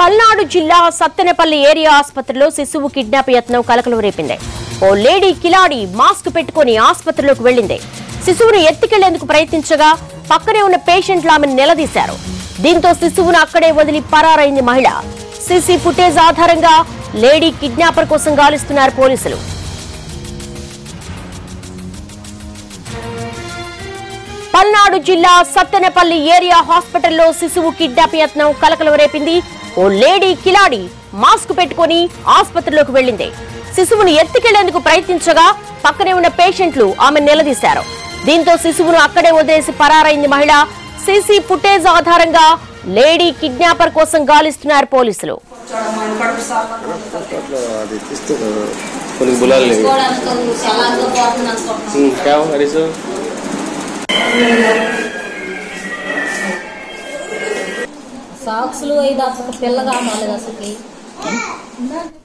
పల్నాడు జిల్లా సత్తెనపల్లి ఏరియా ఆసుపత్రిలో శిశువు కిడ్నాప్ యత్నం కలకలం రేపింది ఓ లేడీ కిలాడి మాస్క్ పెట్టుకుని ఆసుపత్రిలోకి వెళ్ళింది శిశువును ఎత్తుకెళ్లేందుకు ప్రయత్నించగా పక్కనే ఉన్న పేషెంట్లు ఆమెను నిలదీశారు దీంతో శిశువును అక్కడే వదిలి పరారైంది మహిళ సీసీ ఫుటేజ్ ఆధారంగా లేడీ కిడ్నాపర్ కోసం గాలిస్తున్నారు పోలీసులు పల్నాడు జిల్లా సత్తెనపల్లి ఏరియా హాస్పిటల్లో శిశువు కిడ్నాప్ యత్నం కలకలం రేపింది ఓ లేడీ కిలాడి మాస్క్ పెట్టుకొని ఆసుపత్రిలోకి వెళ్ళింది శిశువును ఎత్తుకెళ్లేందుకు ప్రయత్నించగా పక్కనే ఉన్న పేషెంట్లు ఆమె నిలదీశారు దీంతో శిశువును అక్కడే వదిలేసి పరారైంది మహిళ సీసీ ఫుటేజ్ ఆధారంగా లేడీ కిడ్నాపర్ కోసం గాలిస్తున్నారు పోలీసులు అట్లా అది తీస్తే కొన్ని గులాలు లేవు తీసుకోవడానికి क्या हो हरीश సాక్స్లు ఐదు అసలు పిల్ల కావాలి అసలుకి